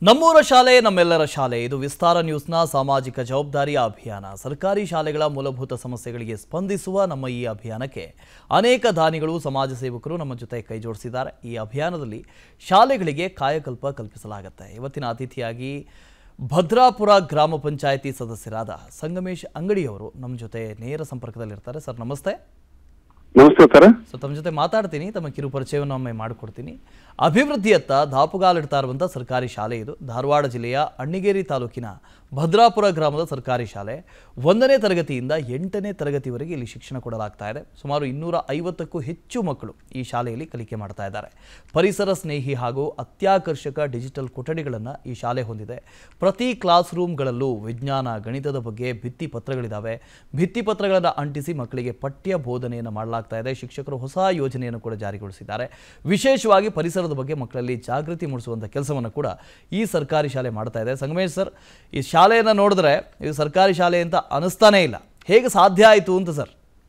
ನಮ್ಮೂರ ಶಾಲೆ ನಮ್ಮೆಲ್ಲರ ಶಾಲೆ ಇದು ವಿಸ್ತಾರ ನ್ಯೂಸ್ನ ಸಾಮಾಜಿಕ ಜವಾಬ್ದಾರಿಯ ಅಭಿಯಾನ ಸರ್ಕಾರಿ ಶಾಲೆಗಳ ಮೂಲಭೂತ ಸಮಸ್ಯೆಗಳಿಗೆ ಸ್ಪಂದಿಸುವ ನಮ್ಮ ಈ ಅಭಿಯಾನಕ್ಕೆ ಅನೇಕ ದಾನಿಗಳು ಸಮಾಜ ಸೇವಕರು ನಮ್ಮ ಜೊತೆ ಕೈಜೋಡಿಸಿದ್ದಾರೆ ಈ ಅಭಿಯಾನದಲ್ಲಿ ಶಾಲೆಗಳಿಗೆ ಕಾಯಕಲ್ಪ ಕಲ್ಪಿಸಲಾಗುತ್ತೆ ಇವತ್ತಿನ ಅತಿಥಿಯಾಗಿ ಭದ್ರಾಪುರ ಗ್ರಾಮ ಪಂಚಾಯಿತಿ ಸದಸ್ಯರಾದ ಸಂಗಮೇಶ್ ಅಂಗಡಿಯವರು ನಮ್ಮ ಜೊತೆ ನೇರ ಸಂಪರ್ಕದಲ್ಲಿರ್ತಾರೆ ಸರ್ ನಮಸ್ತೆ ನಮಸ್ತೆ ಸರ್ ಸೊ ತಮ್ಮ ಜೊತೆ ಮಾತಾಡ್ತೀನಿ ತಮ್ಮ ಕಿರು ಪರಿಚಯವನ್ನು ಒಮ್ಮೆ ಮಾಡಿಕೊಡ್ತೀನಿ ಅಭಿವೃದ್ಧಿಯತ್ತ ದಾಪುಗಾಲಿಡ್ತಾ ಇರುವಂಥ ಸರ್ಕಾರಿ ಶಾಲೆ ಇದು ಧಾರವಾಡ ಜಿಲ್ಲೆಯ ಅಣ್ಣಿಗೇರಿ ತಾಲೂಕಿನ ಭದ್ರಾಪುರ ಗ್ರಾಮದ ಸರ್ಕಾರಿ ಶಾಲೆ ಒಂದನೇ ತರಗತಿಯಿಂದ ಎಂಟನೇ ತರಗತಿವರೆಗೆ ಇಲ್ಲಿ ಶಿಕ್ಷಣ ಕೊಡಲಾಗ್ತಾ ಇದೆ ಸುಮಾರು ಇನ್ನೂರ ಐವತ್ತಕ್ಕೂ ಹೆಚ್ಚು ಮಕ್ಕಳು ಈ ಶಾಲೆಯಲ್ಲಿ ಕಲಿಕೆ ಮಾಡ್ತಾ ಇದ್ದಾರೆ ಪರಿಸರ ಸ್ನೇಹಿ ಹಾಗೂ ಅತ್ಯಾಕರ್ಷಕ ಡಿಜಿಟಲ್ ಕೊಠಡಿಗಳನ್ನು ಈ ಶಾಲೆ ಹೊಂದಿದೆ ಪ್ರತಿ ಕ್ಲಾಸ್ ರೂಮ್ಗಳಲ್ಲೂ ವಿಜ್ಞಾನ ಗಣಿತದ ಬಗ್ಗೆ ಭಿತ್ತಿ ಪತ್ರಗಳಿದ್ದಾವೆ ಭಿತ್ತಿ ಪತ್ರಗಳನ್ನು ಅಂಟಿಸಿ ಮಕ್ಕಳಿಗೆ ಪಠ್ಯ ಬೋಧನೆಯನ್ನು ಮಾಡಲಾಗ್ತಾ ಇದೆ ಶಿಕ್ಷಕರು ಹೊಸ ಯೋಜನೆಯನ್ನು ಕೂಡ ಜಾರಿಗೊಳಿಸಿದ್ದಾರೆ ವಿಶೇಷವಾಗಿ ಪರಿಸರದ ಬಗ್ಗೆ ಮಕ್ಕಳಲ್ಲಿ ಜಾಗೃತಿ ಮೂಡಿಸುವಂಥ ಕೆಲಸವನ್ನು ಕೂಡ ಈ ಸರ್ಕಾರಿ ಶಾಲೆ ಮಾಡ್ತಾ ಇದೆ ಸಂಗಮೇಶ್ ಸರ್ ಈ ಶಾಲೆಯನ್ನು ನೋಡಿದ್ರೆ ಇದು ಸರ್ಕಾರಿ ಶಾಲೆ ಅಂತ ಅನಿಸ್ತಾನೇ ಇಲ್ಲ ಹೇಗೆ ಸಾಧ್ಯ ಆಯಿತು ಅಂತ ಸರ್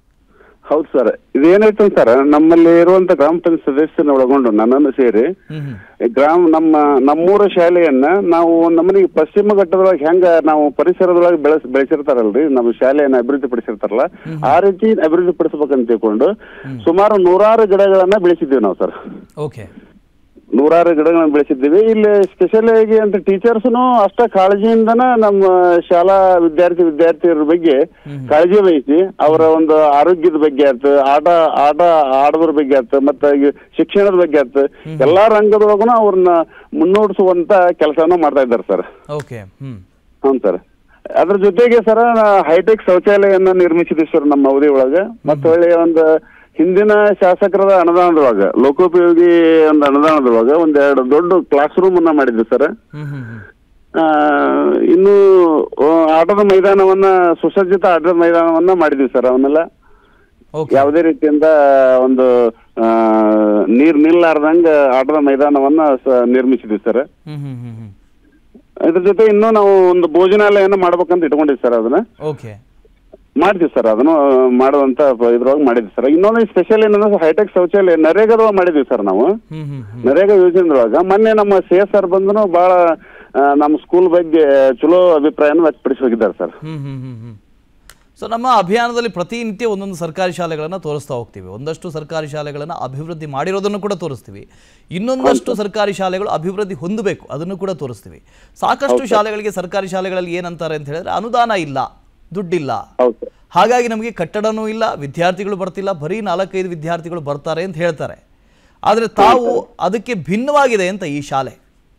ಹೌದು ಸರ್ ಇದೇನಾಯ್ತು ಸರ್ ನಮ್ಮಲ್ಲಿ ಇರುವಂತ ಗ್ರಾಮ ಪಂಚಾಯತ್ ಸದಸ್ಯರನ್ನ ಒಳಗೊಂಡು ನನ್ನನ್ನು ಸೇರಿ ಹ್ಮ್ ಹ್ಮ್ ಗ್ರಾಮ ನಮ್ಮ ನಮ್ಮೂರ ಶಾಲೆಯನ್ನ ನಾವು ನಮ್ಮನಿಗೆ ಪಶ್ಚಿಮ ಘಟ್ಟದೊಳಗೆ ಹೆಂಗ ನಾವು ಪರಿಸರದೊಳಗೆ ಬೆಳೆಸ್ ಬೆಳೆಸಿರ್ತಾರಲ್ರಿ ನಮ್ಮ ಶಾಲೆಯನ್ನ ಅಭಿವೃದ್ಧಿ ಪಡಿಸಿರ್ತಾರಲ್ಲ ಆ ರೀತಿ ಅಭಿವೃದ್ಧಿ ಪಡಿಸ್ಬೇಕಂತ ತಿಳ್ಕೊಂಡು ಸುಮಾರು ನೂರಾರು ಗಿಡಗಳನ್ನ ಬೆಳೆಸಿದ್ದೀವಿ ನಾವು ಸರ್ ಓಕೆ ನೂರಾರು ಗಿಡಗಳನ್ನ ಬೆಳೆಸಿದ್ದೀವಿ ಇಲ್ಲಿ ಸ್ಪೆಷಲ್ ಆಗಿ ಅಂತ ಟೀಚರ್ಸ್ನು ಅಷ್ಟ ಕಾಳಜಿಯಿಂದನ ನಮ್ಮ ಶಾಲಾ ವಿದ್ಯಾರ್ಥಿ ವಿದ್ಯಾರ್ಥಿಯರ ಬಗ್ಗೆ ಕಾಳಜಿ ವಹಿಸಿ ಅವರ ಒಂದು ಆರೋಗ್ಯದ ಬಗ್ಗೆ ಆಯ್ತು ಆಟ ಆಟ ಆಡೋದ್ರ ಬಗ್ಗೆ ಆಯ್ತು ಮತ್ತೆ ಈ ಶಿಕ್ಷಣದ ಬಗ್ಗೆ ಆಯ್ತು ಎಲ್ಲಾ ರಂಗದೊಳಗೂ ಅವ್ರನ್ನ ಮುನ್ನೋಡಿಸುವಂತ ಕೆಲಸನ ಮಾಡ್ತಾ ಇದ್ದಾರೆ ಸರ್ ಓಕೆ ಹ್ಮ್ ಹ್ಞೂ ಸರ್ ಅದ್ರ ಜೊತೆಗೆ ಸರ್ ಹೈಟೆಕ್ ಶೌಚಾಲಯನ್ನ ನಿರ್ಮಿಸಿದ್ವಿ ಸರ್ ನಮ್ಮ ಅವಧಿ ಒಳಗೆ ಮತ್ತೆ ಒಳ್ಳೆಯ ಒಂದು ಹಿಂದಿನ ಶಾಸಕರದ ಅನುದಾನದೊಳಗ ಲೋಕೋಪಯೋಗಿ ಒಂದು ಅನುದಾನದೊಳಗ ಒಂದೆರಡು ದೊಡ್ಡ ಕ್ಲಾಸ್ ರೂಮ್ ಅನ್ನ ಮಾಡಿದ್ವಿ ಸರ್ ಹ್ಮ್ ಹ್ಮ್ ಹ್ಮ್ ಆ, ಇನ್ನು ಆ, ಆಟದ ಮೈದಾನವನ್ನ ಸುಸಜ್ಜಿತ ಆಟದ ಮೈದಾನವನ್ನ ಮಾಡಿದ್ವಿ ಸರ್ ಅವನ್ನೆಲ್ಲ ಓಕೆ ಯಾವುದೇ ರೀತಿಯಿಂದ ಒಂದು ಆ, ನೀರ್ ನಿಲ್ಲಾರ್ದಂಗ ಆಟದ ಮೈದಾನವನ್ನ ಸ- ನಿರ್ಮಿಸಿದ್ವಿ ಸರ್ ಹ್ಮ್ ಹ್ಮ್ ಹ್ಮ್ ಹ್ಮ್ ಇದ್ರ ಜೊತೆ ಇನ್ನೂ ನಾವು ಒಂದು ಭೋಜನಾಲಯನ ಮಾಡ್ಬೇಕಂತ ಇಟ್ಕೊಂಡಿದ್ವಿ ಸರ್ ಅದನ್ನ ಓಕೆ ಮಾಡ್ತೀವಿ ಸರ್ ಅದನ್ನು ಮಾಡುವಂತ ಪ- ಇದ್ರೊಳಗೆ ಮಾಡಿದ್ವಿ ಸರ್ ಇನ್ನೊಂದು ಸ್ಪೆಷಲ್ ಏನಂದ್ರೆ ಹೈಟೆಕ್ ಶೌಚಾಲಯ ನರೇಗಾದೊಳಗೆ ಮಾಡಿದ್ವಿ ಸರ್ ನಾವು ಹ್ಮ್ ಹ್ಮ್ ಹ್ಮ್ ನರೇಗಾ ಯೋಜನೆದೊಳಗ ಮೊನ್ನೆ ನಮ್ಮ ಸಿ ಎಸ್ ಸರ್ ಬಂದು ಬಹಳ ಆ, ನಮ್ಮ ಸ್ಕೂಲ್ ಬಗ್ಗೆ ಚಲೋ ಅಭಿಪ್ರಾಯನ ವ್ಯಕ್ತಪಡಿಸಿ ಹೋಗಿದ್ದಾರೆ ಸರ್ ಹ್ಮ್ ಹ್ಮ್ ಹ್ಮ್ ಹ್ಮ್ ಸೊ ನಮ್ಮ ಅಭಿಯಾನದಲ್ಲಿ ಪ್ರತಿನಿತ್ಯ ಒಂದೊಂದು ಸರ್ಕಾರಿ ಶಾಲೆಗಳನ್ನು ತೋರಿಸ್ತಾ ಹೋಗ್ತೀವಿ ಒಂದಷ್ಟು ಸರ್ಕಾರಿ ಶಾಲೆಗಳನ್ನು ಅಭಿವೃದ್ಧಿ ಮಾಡಿರೋದನ್ನು ಕೂಡ ತೋರಿಸ್ತೀವಿ ಇನ್ನೊಂದಷ್ಟು ಸರ್ಕಾರಿ ಶಾಲೆಗಳು ಅಭಿವೃದ್ಧಿ ಹೊಂದಬೇಕು ಅದನ್ನು ಕೂಡ ತೋರಿಸ್ತೀವಿ ಸಾಕಷ್ಟು ಶಾಲೆಗಳಿಗೆ ಸರ್ಕಾರಿ ಶಾಲೆಗಳಲ್ಲಿ ಏನಂತಾರೆ ಅಂತ ಹೇಳಿದ್ರೆ ಅನುದಾನ ಇಲ್ಲ ದುಡ್ಡಿಲ್ಲ ಹೌದು ಸರ್ ಹಾಗಾಗಿ ನಮಗೆ ಕಟ್ಟಡನೂ ಇಲ್ಲ ವಿದ್ಯಾರ್ಥಿಗಳು ಬರ್ತಿಲ್ಲ ಬರೀ ನಾಲ್ಕೈದು ವಿದ್ಯಾರ್ಥಿಗಳು ಬರ್ತಾರೆ ಅಂತ ಹೇಳ್ತಾರೆ ಆದರೆ ತಾವು ಅದಕ್ಕೆ ಭಿನ್ನವಾಗಿದೆ ಅಂತ ಈ ಶಾಲೆ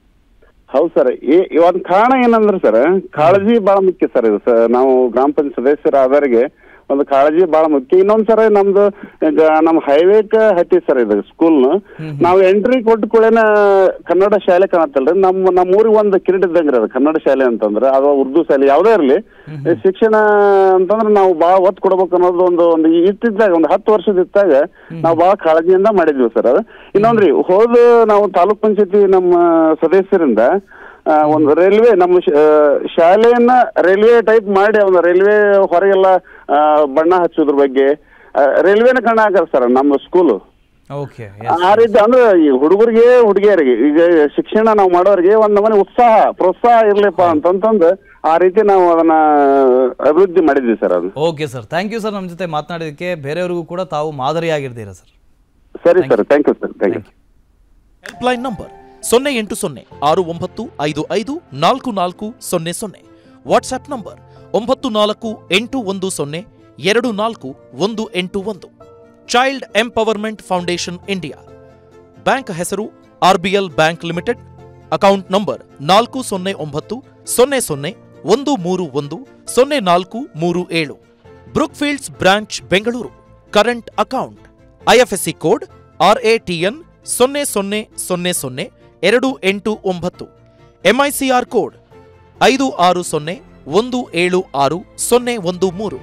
ಹೌದು ಸರ್ ಒಂದು ಕಾರಣ ಏನಂದ್ರೆ ಸರ್ ಕಾಳಜಿ ಬಹಳ ಮುಖ್ಯ ಸರ್ ಇದು ಸರ್ ನಾವು ಗ್ರಾಮ ಪಂಚಾಯತ್ ಸದಸ್ಯರಾದವರಿಗೆ ಒಂದು ಕಾಳಜಿ ಬಹಳ ಮುಖ್ಯ ಇನ್ನೊಂದ್ ಸರ್ ನಮ್ದು ಈಗ ನಮ್ಮ ಹೈವೇಕ ಹತ್ತಿ ಸರ್ ಇದು ಸ್ಕೂಲ್ ನಾವು ಎಂಟ್ರಿ ಕೊಟ್ಟ ಕೂಡೇನ ಕನ್ನಡ ಶಾಲೆ ಕಾಣತ್ತಲ್ರಿ ನಮ್ಮ ನಮ್ಮ ಊರಿಗೆ ಒಂದು ಕಿರೀಟ ಇದ್ದಂಗ್ರಿ ಅದು ಕನ್ನಡ ಶಾಲೆ ಅಂತಂದ್ರೆ ಅದು ಉರ್ದು ಶಾಲೆ ಯಾವುದೇ ಇರಲಿ ಶಿಕ್ಷಣ ಅಂತಂದ್ರೆ ನಾವು ಬಹಳ ಒತ್ತು ಕೊಡ್ಬೇಕು ಅನ್ನೋದು ಒಂದು ಒಂದು ಇತ್ತಿದ್ದಾಗ ಒಂದು ಹತ್ತು ವರ್ಷದ ಇತ್ತಾಗ ನಾವು ಬಹಳ ಕಾಳಜಿಯಿಂದ ಮಾಡಿದ್ವಿ ಸರ್ ಅದು ಇನ್ನೊಂದ್ರಿ ಹೋದ ನಾವು ತಾಲೂಕ್ ಪಂಚಾಯತಿ ನಮ್ಮ ಸದಸ್ಯರಿಂದ ಆ, ಒಂದು ರೈಲ್ವೆ ನಮ್ಮ ಶ- ಆ, ಶಾಲೆಯನ್ನ ರೈಲ್ವೆ ಟೈಪ್ ಮಾಡಿ ಒಂದು ರೈಲ್ವೆ ಹೊರಗೆಲ್ಲ ಆ, ಬಣ್ಣ ಹಚ್ಚೋದ್ರ ಬಗ್ಗೆ ಆ, ರೈಲ್ವೆನ ಕಣ್ಣ ಹಾಕಾರ ಸರ್ ನಮ್ಮ ಸ್ಕೂಲು ಓಕೆ ಆ ರೀತಿ ಅಂದ್ರೆ ಈ ಹುಡುಗರಿಗೆ ಹುಡುಗಿಯರಿಗೆ ಈಗ ಶಿಕ್ಷಣ ನಾವು ಮಾಡೋರಿಗೆ ಒಂದ್ ನಮನೆ ಉತ್ಸಾಹ ಪ್ರೋತ್ಸಾಹ ಇರ್ಲಿಪ್ಪ ಅಂತಂತಂದು ಆ ರೀತಿ ನಾವು ಅದನ್ನ ಅಭಿವೃದ್ಧಿ ಮಾಡಿದ್ವಿ ಸರ್ ಅದು okay sir thank you sir ನಮ್ಮ ಜೊತೆ ಮಾತನಾಡಿದ್ದಕ್ಕೆ ಬೇರೆಯವ್ರಿಗೂ ಕೂಡ ತಾವು ಮಾದರಿಯಾಗಿರ್ತೀರಾ ಸರ್ ಸರಿ sir thank you sir thank you helpline number ಸೊನ್ನೆ ಎಂಟು ಸೊನ್ನೆ ಆರು ಒಂಬತ್ತು ಐದು ಐದು ನಾಲ್ಕು ನಾಲ್ಕು ಸೊನ್ನೆ ಸೊನ್ನೆ ವಾಟ್ಸ್ಆಪ್ ನಂಬರ್ ಒಂಬತ್ತು ನಾಲ್ಕು ಎಂಟು ಒಂದು ಸೊನ್ನೆ ಎರಡು ನಾಲ್ಕು ಒಂದು ಎಂಟು ಒಂದು child empowerment foundation India bank ಹೆಸರು RBL bank limited account number ನಾಲ್ಕು ಸೊನ್ನೆ ಒಂಬತ್ತು ಸೊನ್ನೆ ಸೊನ್ನೆ ಒಂದು ಮೂರು ಒಂದು ಸೊನ್ನೆ ನಾಲ್ಕು ಮೂರು ಏಳು Brookfields branch Bengaluru current account IFSC code RATN ಸೊನ್ನೆ ಸೊನ್ನೆ ಸೊನ್ನೆ ಸೊನ್ನೆ ಎರಡು ಎಂಟು ಒಂಬತ್ತು ಎಂಐಸಿಆರ್ ಕೋಡ್ ಐದು ಆರು ಸೊನ್ನೆ ಒಂದು ಏಳು ಆರು ಸೊನ್ನೆ ಒಂದು ಮೂರು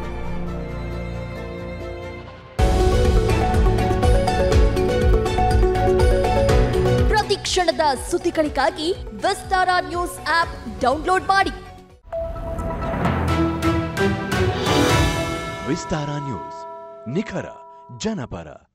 ಪ್ರತಿ ಕ್ಷಣದ ಸುದ್ದಿಗಳಿಗಾಗಿ ವಿಸ್ತಾರ ನ್ಯೂಸ್ ಆಪ್ ಡೌನ್ಲೋಡ್ ಮಾಡಿ ವಿಸ್ತಾರ ನ್ಯೂಸ್ ನಿಖರ ಜನಪರ